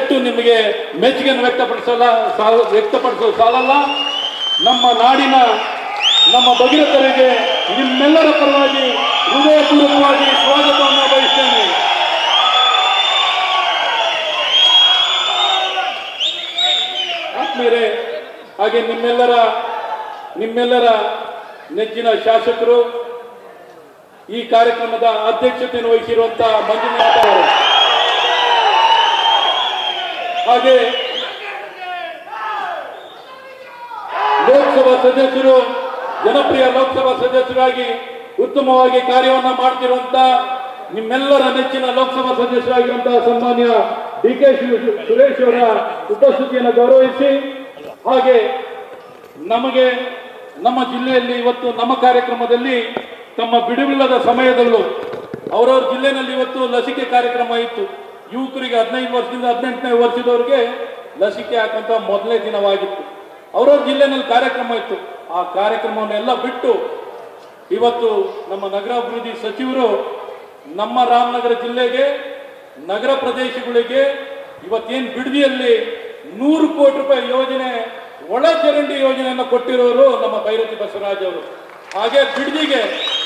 ಎಷ್ಟು ನಿಮಗೆ ಮೆಚ್ಚುಗೆಯನ್ನು ವ್ಯಕ್ತಪಡಿಸಲ್ಲ ಸಾಲ ವ್ಯಕ್ತಪಡಿಸೋ ಸಾಲಲ್ಲ ನಮ್ಮ ನಾಡಿನ ನಮ್ಮ ಭಗೀರಥರಿಗೆ ನಿಮ್ಮೆಲ್ಲರ ಪರವಾಗಿ ಹೃದಯಪೂರ್ವಕವಾಗಿ ಸ್ವಾಗತವನ್ನು ಬಯಸ್ತೇನೆ ಆತ್ಮೀಯರೇ ಹಾಗೆ ನಿಮ್ಮೆಲ್ಲರ ನಿಮ್ಮೆಲ್ಲರ ನೆಚ್ಚಿನ ಶಾಸಕರು ಈ ಕಾರ್ಯಕ್ರಮದ ಅಧ್ಯಕ್ಷತೆಯನ್ನು ವಹಿಸಿರುವಂತಹ ಮಂಜುನಾಥ ಅವರು ಹಾಗೆ ಲೋಕಸಭಾ ಸದಸ್ಯರು ಜನಪ್ರಿಯ ಲೋಕಸಭಾ ಸದಸ್ಯರಾಗಿ ಉತ್ತಮವಾಗಿ ಕಾರ್ಯವನ್ನ ಮಾಡ್ತಿರುವಂತ ನಿಮ್ಮೆಲ್ಲರ ನೆಚ್ಚಿನ ಲೋಕಸಭಾ ಸದಸ್ಯರಾಗಿರುವಂತಹ ಸನ್ಮಾನ್ಯ ಡಿ ಕೆ ಸುರೇಶ್ ಅವರ ಉಪಸ್ಥಿತಿಯನ್ನು ಗೌರವಿಸಿ ಹಾಗೆ ನಮಗೆ ನಮ್ಮ ಜಿಲ್ಲೆಯಲ್ಲಿ ಇವತ್ತು ನಮ್ಮ ಕಾರ್ಯಕ್ರಮದಲ್ಲಿ ತಮ್ಮ ಬಿಡುವಿಲ್ಲದ ಸಮಯದಲ್ಲೂ ಅವರವ್ರ ಜಿಲ್ಲೆನಲ್ಲಿ ಇವತ್ತು ಲಸಿಕೆ ಕಾರ್ಯಕ್ರಮ ಇತ್ತು ಯುವಕರಿಗೆ ಹದಿನೈದು ವರ್ಷದಿಂದ ಹದಿನೆಂಟನೇ ವರ್ಷದವರಿಗೆ ಲಸಿಕೆ ಹಾಕಂತ ಮೊದಲನೇ ದಿನವಾಗಿತ್ತು ಅವರವ್ರ ಜಿಲ್ಲೆನಲ್ಲಿ ಕಾರ್ಯಕ್ರಮ ಇತ್ತು ಆ ಕಾರ್ಯಕ್ರಮವನ್ನೆಲ್ಲ ಬಿಟ್ಟು ಇವತ್ತು ನಮ್ಮ ನಗರಾಭಿವೃದ್ಧಿ ಸಚಿವರು ನಮ್ಮ ರಾಮನಗರ ಜಿಲ್ಲೆಗೆ ನಗರ ಪ್ರದೇಶಗಳಿಗೆ ಇವತ್ತೇನು ಬಿಡದಿಯಲ್ಲಿ ನೂರು ಕೋಟಿ ರೂಪಾಯಿ ಯೋಜನೆ ಒಳ ಚರಂಡಿ ಯೋಜನೆಯನ್ನು ಕೊಟ್ಟಿರೋರು ನಮ್ಮ ಭೈರತಿ ಬಸವರಾಜ್ ಅವರು ಹಾಗೆ ಬಿಡದಿಗೆ